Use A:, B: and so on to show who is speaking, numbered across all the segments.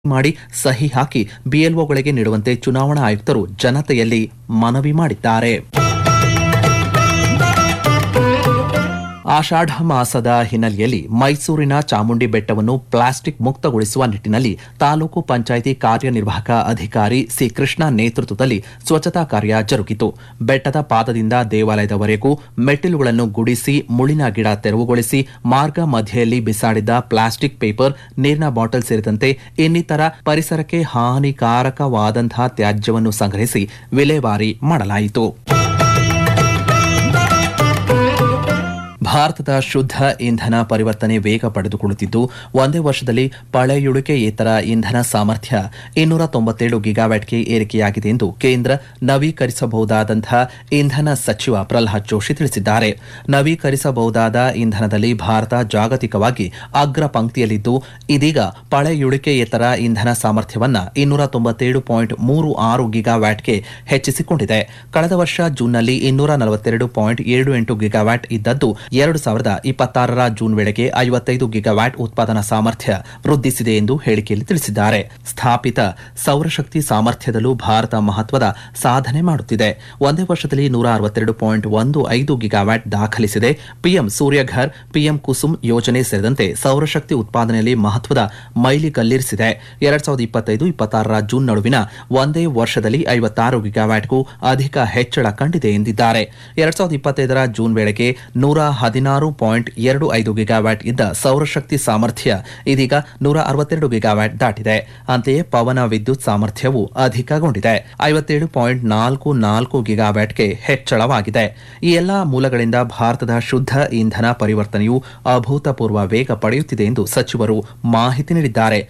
A: ಮಾಡಿ ಸಹಿ ಹಾಕಿ ಬಿಎಲ್ಒಗಳಿಗೆ ನೀಡುವಂತೆ ಚುನಾವಣಾ ಆಯುಕ್ತರು ಜನತೆಯಲ್ಲಿ ಮನವಿ ಮಾಡಿದ್ದಾರೆ ಆಷಾಢ ಮಾಸದ ಹಿನ್ನೆಲೆಯಲ್ಲಿ ಮೈಸೂರಿನ ಚಾಮುಂಡಿ ಬೆಟ್ಟವನ್ನು ಪ್ಲಾಸ್ಟಿಕ್ ಮುಕ್ತಗೊಳಿಸುವ ನಿಟ್ಟಿನಲ್ಲಿ ತಾಲೂಕು ಪಂಚಾಯಿತಿ ಕಾರ್ಯನಿರ್ವಾಹಕ ಅಧಿಕಾರಿ ಸಿ ಕೃಷ್ಣ ನೇತೃತ್ವದಲ್ಲಿ ಸ್ವಚ್ಛತಾ ಕಾರ್ಯ ಜರುಗಿತು ಬೆಟ್ಟದ ಪಾದದಿಂದ ದೇವಾಲಯದವರೆಗೂ ಮೆಟ್ಟಿಲುಗಳನ್ನು ಗುಡಿಸಿ ಮುಳಿನ ಗಿಡ ತೆರವುಗೊಳಿಸಿ ಮಾರ್ಗ ಮಧ್ಯೆಯಲ್ಲಿ ಬಿಸಾಡಿದ್ದ ಪ್ಲಾಸ್ಟಿಕ್ ಪೇಪರ್ ನೀರಿನ ಬಾಟಲ್ ಸೇರಿದಂತೆ ಇನ್ನಿತರ ಪರಿಸರಕ್ಕೆ ಹಾನಿಕಾರಕವಾದಂತಹ ತ್ಯಾಜ್ಯವನ್ನು ಸಂಗ್ರಹಿಸಿ ವಿಲೇವಾರಿ ಮಾಡಲಾಯಿತು ಭಾರತದ ಶುದ್ಧ ಇಂಧನ ಪರಿವರ್ತನೆ ವೇಗ ಪಡೆದುಕೊಳ್ಳುತ್ತಿದ್ದು ಒಂದೇ ವರ್ಷದಲ್ಲಿ ಪಳೆಯುಳಿಕೆಯೇತರ ಇಂಧನ ಸಾಮರ್ಥ್ಯ ಇನ್ನೂರ ತೊಂಬತ್ತೇಳು ಗಿಗಾವ್ಯಾಟ್ಗೆ ಏರಿಕೆಯಾಗಿದೆ ಎಂದು ಕೇಂದ್ರ ನವೀಕರಿಸಬಹುದಾದಂತಹ ಇಂಧನ ಸಚಿವ ಪ್ರಲ್ಹಾದ್ ಜೋಶಿ ತಿಳಿಸಿದ್ದಾರೆ ನವೀಕರಿಸಬಹುದಾದ ಇಂಧನದಲ್ಲಿ ಭಾರತ ಜಾಗತಿಕವಾಗಿ ಅಗ್ರ ಪಂಕ್ತಿಯಲ್ಲಿದ್ದು ಇದೀಗ ಪಳೆಯುಳಿಕೆಯೇತರ ಇಂಧನ ಸಾಮರ್ಥ್ಯವನ್ನ ಇನ್ನೂರ ತೊಂಬತ್ತೇಳು ಪಾಯಿಂಟ್ ಮೂರು ಆರು ಗಿಗಾವ್ಯಾಟ್ಗೆ ಹೆಚ್ಚಿಸಿಕೊಂಡಿದೆ ಕಳೆದ ವರ್ಷ ಜೂನ್ನಲ್ಲಿ ಇನ್ನೂರ ನಲವತ್ತೆರಡು ಪಾಯಿಂಟ್ ಏಳು ಎಂಟು ಗಿಗಾವ್ಯಾಟ್ ಇದ್ದದ್ದು ಎರಡು ಸಾವಿರದ ಇಪ್ಪತ್ತಾರರ ಜೂನ್ ವೇಳೆಗೆ ಐವತ್ತೈದು ಗಿಗಾವ್ಯಾಟ್ ಉತ್ಪಾದನಾ ಸಾಮರ್ಥ್ಯ ವೃದ್ಧಿಸಿದೆ ಎಂದು ಹೇಳಿಕೆಯಲ್ಲಿ ತಿಳಿಸಿದ್ದಾರೆ ಸ್ಥಾಪಿತ ಸೌರಶಕ್ತಿ ಸಾಮರ್ಥ್ಯದಲ್ಲೂ ಭಾರತ ಮಹತ್ವದ ಸಾಧನೆ ಮಾಡುತ್ತಿದೆ ಒಂದೇ ವರ್ಷದಲ್ಲಿ ನೂರ ಅರವತ್ತೆರಡು ಪಾಯಿಂಟ್ ಒಂದು ಐದು ಗಿಗಾವ್ಯಾಟ್ ದಾಖಲಿಸಿದೆ ಪಿಎಂ ಸೂರ್ಯಘರ್ ಪಿಎಂ ಕುಸುಮ್ ಯೋಜನೆ ಸೇರಿದಂತೆ ಸೌರಶಕ್ತಿ ಉತ್ಪಾದನೆಯಲ್ಲಿ ಮಹತ್ವದ ಮೈಲಿಗಲ್ಲಿರಿಸಿದೆ ಎರಡ್ ಸಾವಿರದ ಇಪ್ಪತ್ತೈದು ಇಪ್ಪತ್ತಾರರ ಜೂನ್ ನಡುವಿನ ಒಂದೇ ವರ್ಷದಲ್ಲಿ ಐವತ್ತಾರು ಗಿಗಾವ್ಯಾಟ್ಗೂ ಅಧಿಕ ಹೆಚ್ಚಳ ಕಂಡಿದೆ ಎಂದಿದ್ದಾರೆ ಎರಡ್ ಸಾವಿರದ ಇಪ್ಪತ್ತೈದರ ಜೂನ್ ವೇಳೆಗೆ ನೂರ ಹದಿನಾರು ಪಾಯಿಂಟ್ ಎರಡು ಐದು ಗಿಗಾವ್ಯಾಟ್ ಇದ್ದ ಸೌರಶಕ್ತಿ ಸಾಮರ್ಥ್ಯ ಇದೀಗ ನೂರ ಅರವತ್ತೆರಡು ಗಿಗಾವ್ಯಾಟ್ ದಾಟಿದೆ ಅಂತೆಯೇ ಪವನ ವಿದ್ಯುತ್ ಸಾಮರ್ಥ್ಯವು ಅಧಿಕಗೊಂಡಿದೆ ಐವತ್ತೇಳು ಪಾಯಿಂಟ್ ನಾಲ್ಕು ನಾಲ್ಕು ಗಿಗಾವ್ಯಾಟ್ಗೆ ಹೆಚ್ಚಳವಾಗಿದೆ ಈ ಎಲ್ಲಾ ಮೂಲಗಳಿಂದ ಭಾರತದ ಶುದ್ಧ ಇಂಧನ ಪರಿವರ್ತನೆಯು ಅಭೂತಪೂರ್ವ ವೇಗ ಪಡೆಯುತ್ತಿದೆ ಎಂದು ಸಚಿವರು ಮಾಹಿತಿ ನೀಡಿದ್ದಾರೆ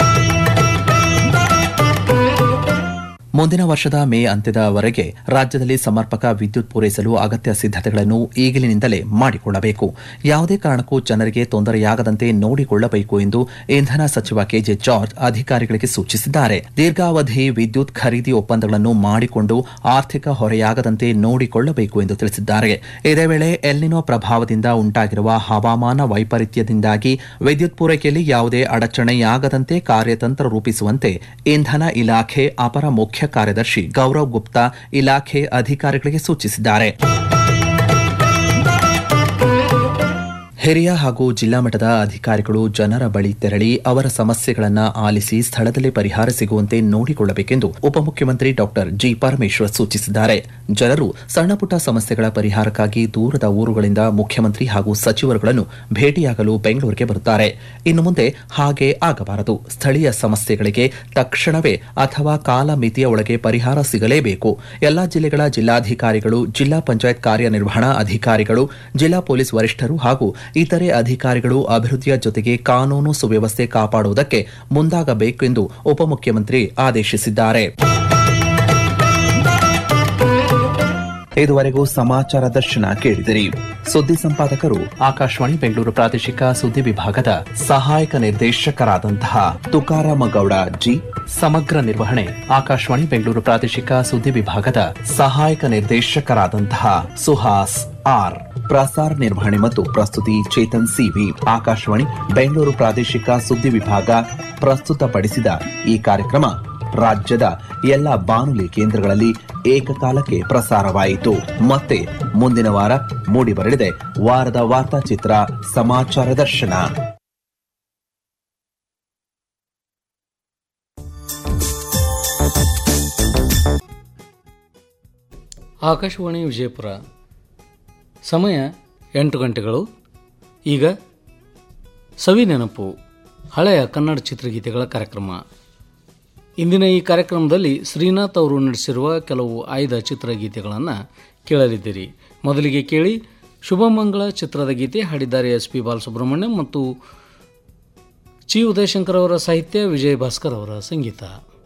A: ಮುಂದಿನ ವರ್ಷದ ಮೇ ಅಂತ್ಯದವರೆಗೆ ರಾಜ್ಯದಲ್ಲಿ ಸಮರ್ಪಕ ವಿದ್ಯುತ್ ಪೂರೈಸಲು ಅಗತ್ಯ ಸಿದ್ಧತೆಗಳನ್ನು ಈಗಲಿನಿಂದಲೇ ಮಾಡಿಕೊಳ್ಳಬೇಕು ಯಾವುದೇ ಕಾರಣಕ್ಕೂ ಜನರಿಗೆ ತೊಂದರೆಯಾಗದಂತೆ ನೋಡಿಕೊಳ್ಳಬೇಕು ಎಂದು ಇಂಧನ ಸಚಿವ ಕೆಜೆ ಜಾರ್ಜ್ ಅಧಿಕಾರಿಗಳಿಗೆ ಸೂಚಿಸಿದ್ದಾರೆ ದೀರ್ಘಾವಧಿ ವಿದ್ಯುತ್ ಖರೀದಿ ಒಪ್ಪಂದಗಳನ್ನು ಮಾಡಿಕೊಂಡು ಆರ್ಥಿಕ ಹೊರೆಯಾಗದಂತೆ ನೋಡಿಕೊಳ್ಳಬೇಕು ಎಂದು ತಿಳಿಸಿದ್ದಾರೆ ಇದೇ ವೇಳೆ ಎಲ್ನಿನೋ ಪ್ರಭಾವದಿಂದ ಉಂಟಾಗಿರುವ ಹವಾಮಾನ ವೈಪರೀತ್ಯದಿಂದಾಗಿ ವಿದ್ಯುತ್ ಪೂರೈಕೆಯಲ್ಲಿ ಯಾವುದೇ ಅಡಚಣೆಯಾಗದಂತೆ ಕಾರ್ಯತಂತ್ರ ರೂಪಿಸುವಂತೆ ಇಂಧನ ಇಲಾಖೆ ಅಪರ ಮುಖ್ಯ ಕಾರ್ಯದರ್ಶಿ ಗೌರವ್ ಗುಪ್ತಾ ಇಲಾಖೆ ಅಧಿಕಾರಿಗಳಿಗೆ ಸೂಚಿಸಿದ್ದಾರೆ ಹಿರಿಯ ಹಾಗೂ ಜಿಲ್ಲಾ ಮಟ್ಟದ ಅಧಿಕಾರಿಗಳು ಜನರ ಬಳಿ ತೆರಳಿ ಅವರ ಸಮಸ್ಯೆಗಳನ್ನು ಆಲಿಸಿ ಸ್ಥಳದಲ್ಲೇ ಪರಿಹಾರ ಸಿಗುವಂತೆ ನೋಡಿಕೊಳ್ಳಬೇಕೆಂದು ಉಪಮುಖ್ಯಮಂತ್ರಿ ಡಾಕ್ಟರ್ ಜಿ ಪರಮೇಶ್ವರ್ ಸೂಚಿಸಿದ್ದಾರೆ ಜನರು ಸಣ್ಣಪುಟ್ಟ ಸಮಸ್ಯೆಗಳ ಪರಿಹಾರಕ್ಕಾಗಿ ದೂರದ ಊರುಗಳಿಂದ ಮುಖ್ಯಮಂತ್ರಿ ಹಾಗೂ ಸಚಿವರುಗಳನ್ನು ಭೇಟಿಯಾಗಲು ಬೆಂಗಳೂರಿಗೆ ಬರುತ್ತಾರೆ ಇನ್ನು ಮುಂದೆ ಹಾಗೆ ಆಗಬಾರದು ಸ್ಥಳೀಯ ಸಮಸ್ಯೆಗಳಿಗೆ ತಕ್ಷಣವೇ ಅಥವಾ ಕಾಲಮಿತಿಯ ಒಳಗೆ ಪರಿಹಾರ ಸಿಗಲೇಬೇಕು ಎಲ್ಲಾ ಜಿಲ್ಲೆಗಳ ಜಿಲ್ಲಾಧಿಕಾರಿಗಳು ಜಿಲ್ಲಾ ಪಂಚಾಯತ್ ಕಾರ್ಯನಿರ್ವಹಣಾ ಅಧಿಕಾರಿಗಳು ಜಿಲ್ಲಾ ಪೊಲೀಸ್ ವರಿಷ್ಠರು ಹಾಗೂ ಇತರೆ ಅಧಿಕಾರಿಗಳು ಅಭಿವೃದ್ಧಿಯ ಜೊತೆಗೆ ಕಾನೂನು ಸುವ್ಯವಸ್ಥೆ ಕಾಪಾಡುವುದಕ್ಕೆ ಮುಂದಾಗಬೇಕು ಎಂದು ಉಪಮುಖ್ಯಮಂತ್ರಿ ಆದೇಶಿಸಿದ್ದಾರೆ ಇದುವರೆಗೂ ಸಮಾಚಾರ ದರ್ಶನ ಕೇಳಿದಿರಿ ಸುದ್ದಿ ಸಂಪಾದಕರು ಆಕಾಶವಾಣಿ ಬೆಂಗಳೂರು ಪ್ರಾದೇಶಿಕ ಸುದ್ದಿ ವಿಭಾಗದ ಸಹಾಯಕ ನಿರ್ದೇಶಕರಾದಂತಹ ತುಕಾರಾಮ ಗೌಡ ಜಿ ಸಮಗ್ರ ನಿರ್ವಹಣೆ ಆಕಾಶವಾಣಿ ಬೆಂಗಳೂರು ಪ್ರಾದೇಶಿಕ ಸುದ್ದಿ ವಿಭಾಗದ ಸಹಾಯಕ ನಿರ್ದೇಶಕರಾದಂತಹ ಸುಹಾಸ್ ಆರ್ ಪ್ರಸಾರ ನಿರ್ವಹಣೆ ಮತ್ತು ಪ್ರಸ್ತುತಿ ಚೇತನ್ ಸಿವಿ ಆಕಾಶವಾಣಿ ಬೆಂಗಳೂರು ಪ್ರಾದೇಶಿಕ ಸುದ್ದಿ ವಿಭಾಗ ಪ್ರಸ್ತುತಪಡಿಸಿದ ಈ ಕಾರ್ಯಕ್ರಮ ರಾಜ್ಯದ ಎಲ್ಲ ಬಾನುಲಿ ಕೇಂದ್ರಗಳಲ್ಲಿ ಏಕಕಾಲಕ್ಕೆ ಪ್ರಸಾರವಾಯಿತು ಮತ್ತೆ ಮುಂದಿನ ವಾರ ಮೂಡಿಬರಲಿದೆ ವಾರದ ವಾರ್ತಾಚಿತ್ರ ಸಮಾಚಾರ ದರ್ಶನ
B: ಆಕಾಶವಾಣಿ ವಿಜಯಪುರ ಸಮಯ ಎಂಟು ಗಂಟೆಗಳು ಈಗ ಸವಿ ನೆನಪು ಹಳೆಯ ಕನ್ನಡ ಚಿತ್ರಗೀತೆಗಳ ಕಾರ್ಯಕ್ರಮ ಇಂದಿನ ಈ ಕಾರ್ಯಕ್ರಮದಲ್ಲಿ ಶ್ರೀನಾಥ್ ಅವರು ನಡೆಸಿರುವ ಕೆಲವು ಆಯ್ದ ಚಿತ್ರಗೀತೆಗಳನ್ನು ಕೇಳಲಿದ್ದೀರಿ ಮೊದಲಿಗೆ ಕೇಳಿ ಶುಭಮಂಗಳ ಚಿತ್ರದ ಗೀತೆ ಹಾಡಿದ್ದಾರೆ ಎಸ್ ಪಿ ಬಾಲಸುಬ್ರಹ್ಮಣ್ಯಂ ಮತ್ತು ಚಿ ಉದಯಶಂಕರ್ ಅವರ ಸಾಹಿತ್ಯ ವಿಜಯ್ ಭಾಸ್ಕರ್ ಅವರ ಸಂಗೀತ